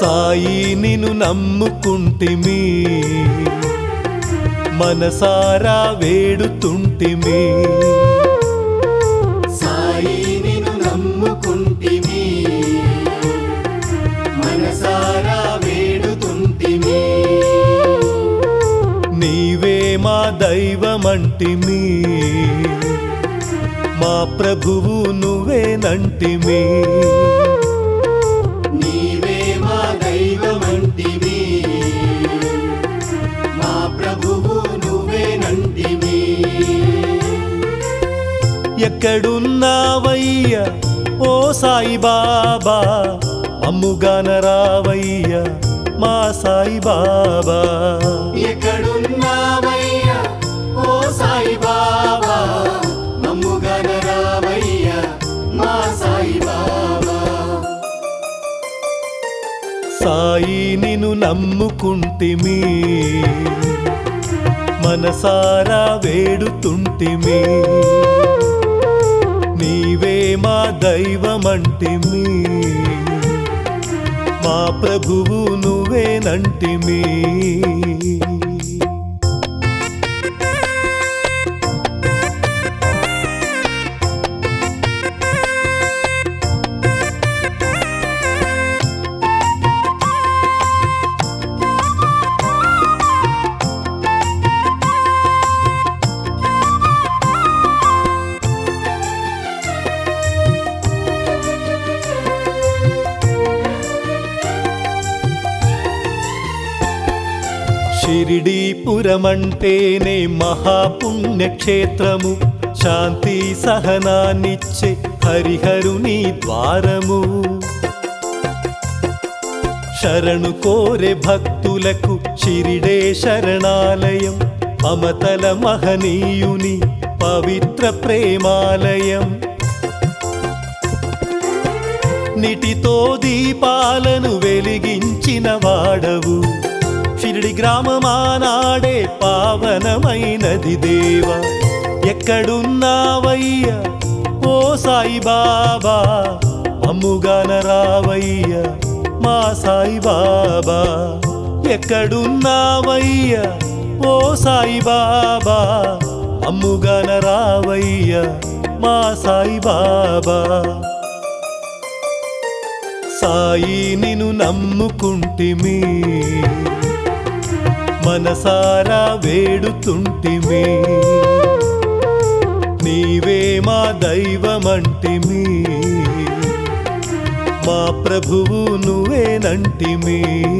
సాయి నిన్ను నమ్ముకుంటిమి మనసారా వేడుతుంటిమి సాయి నిన్ను నమ్ముకుంటిమి మనసారా వేడుతుంటిమి నీవే మా దైవమంటిమి మా ప్రభువు నువ్వేనంటిమి నీవే మా దైవమంటివి మా ప్రభువు నువ్వేనంటివి ఎక్కడున్నావయ్యా ఓ సాయి బాబా అమ్ముగాన రావయ్యా మా సాయి బాబా ఎక్కడున్నావయ్యా ఓ సాయి బాబా మమ్ముగన రావయ్యా మా సాయి బాబా సాయి నిన్ను నమ్ముకుంటిమి మనసారా వేడుతుంటిమి నీవే మా దైవమంటిమి మా ప్రభువు నువ్వేనంటిమి షిరిడీపురమంటేనే మహాపుణ్యక్షేత్రము శాంతి సహనాన్నిచ్చే హరిహరుని ద్వారము శరణు కోరే భక్తులకు షిరిడే శరణాలయం మమతల మహనీయుని పవిత్ర ప్రేమాలయం నిటితో దీపాలను వెలిగించిన వాడవు షిరిడి గ్రామమానాడే పావనమైనది దేవా ఎక్కడున్నావయ్యా ఓ సాయి బాబా అమ్ముగాన రావయ్యా మా సాయి బాబా ఎక్కడున్నావయ్యా ఓ సాయి బాబా అమ్ముగాన రావయ్యా మా సాయి బాబా సాయి నిన్ను నమ్ముకుంటిమి మనసారా వేడుతుంటిమి నీవే మా దైవమంటిమి మా ప్రభువు నువ్వేనంటిమి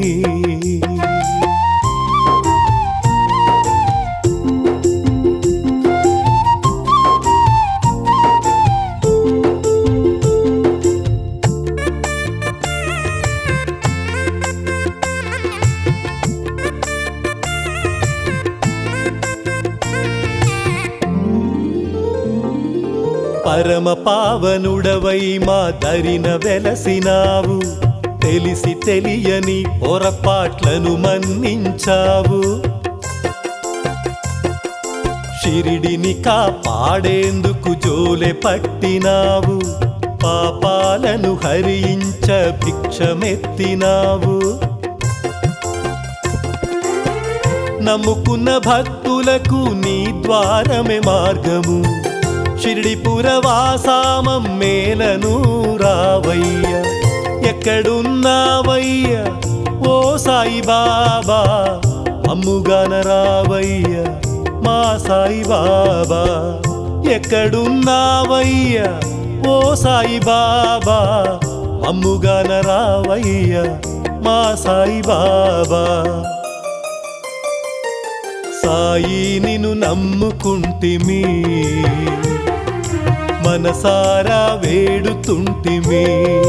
పరమ పావనుడవై మా దరిన వెలసినావు తెలిసి తెలియని పొరపాట్లను మన్నించావు షిరిడిని కాపాడేందుకు జోలె పట్టినావు పాపాలను హరించ భిక్షమెత్తినావు నమ్ముకున్న భక్తులకు నీ ద్వారమే మార్గము షిరిడిపురవాసామం మేలను రావయ్య ఎక్కడున్నావయ్య ఓ సాయి బాబా అమ్ముగాన రావయ్య మా సాయి బాబా ఎక్కడున్నావయ్య ఓ సాయి బాబా అమ్ముగాన రావయ్య మా సాయి బాబా సాయి నిన్ను నమ్ముకుంటిమి మనసారా వేడుతుంటిమి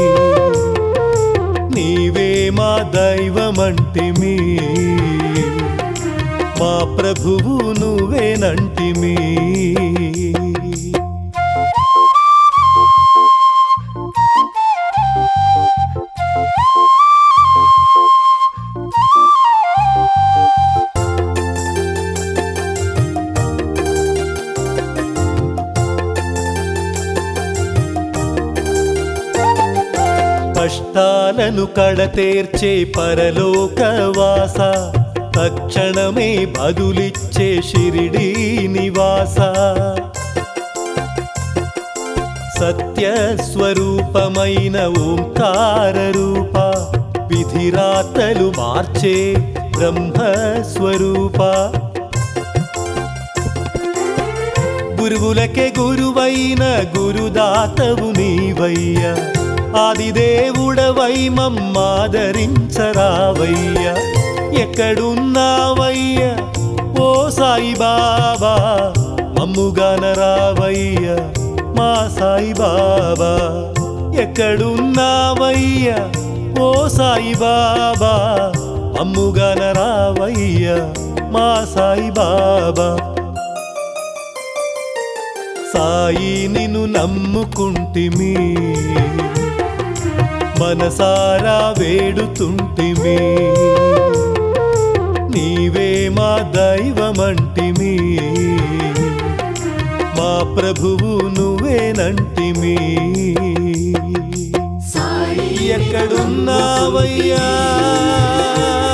నీవే మా దైవమంటిమి మా ప్రభువు నువ్వేనంటిమి కష్టాలను కడతేర్చే పరలోకవాస తక్షణమే బదులిచ్చే షిరిడీ నివాస సత్యస్వరూపమైన ఓంకార రూప విధిరాతలు మార్చే బ్రహ్మస్వరూప గురువులకే గురువైన గురుదాతవు నీవయ్య ఆదిదేవుడవై మమ్మాదరించరావయ్య ఎక్కడున్నావయ్య ఓ సాయిబాబా మమ్ముగానరావయ్య మా సాయిబాబా ఎక్కడున్నావయ్య ఓ సాయిబాబా మమ్ముగానరావయ్య మా సాయిబాబా సాయి నిన్ను నమ్ముకుంటిమి మనసారా వేడుతుంటిమి నీవే మా దైవమంటిమి మా ప్రభువు నువ్వేనంటిమి సాయి ఎక్కడున్నావయ్యా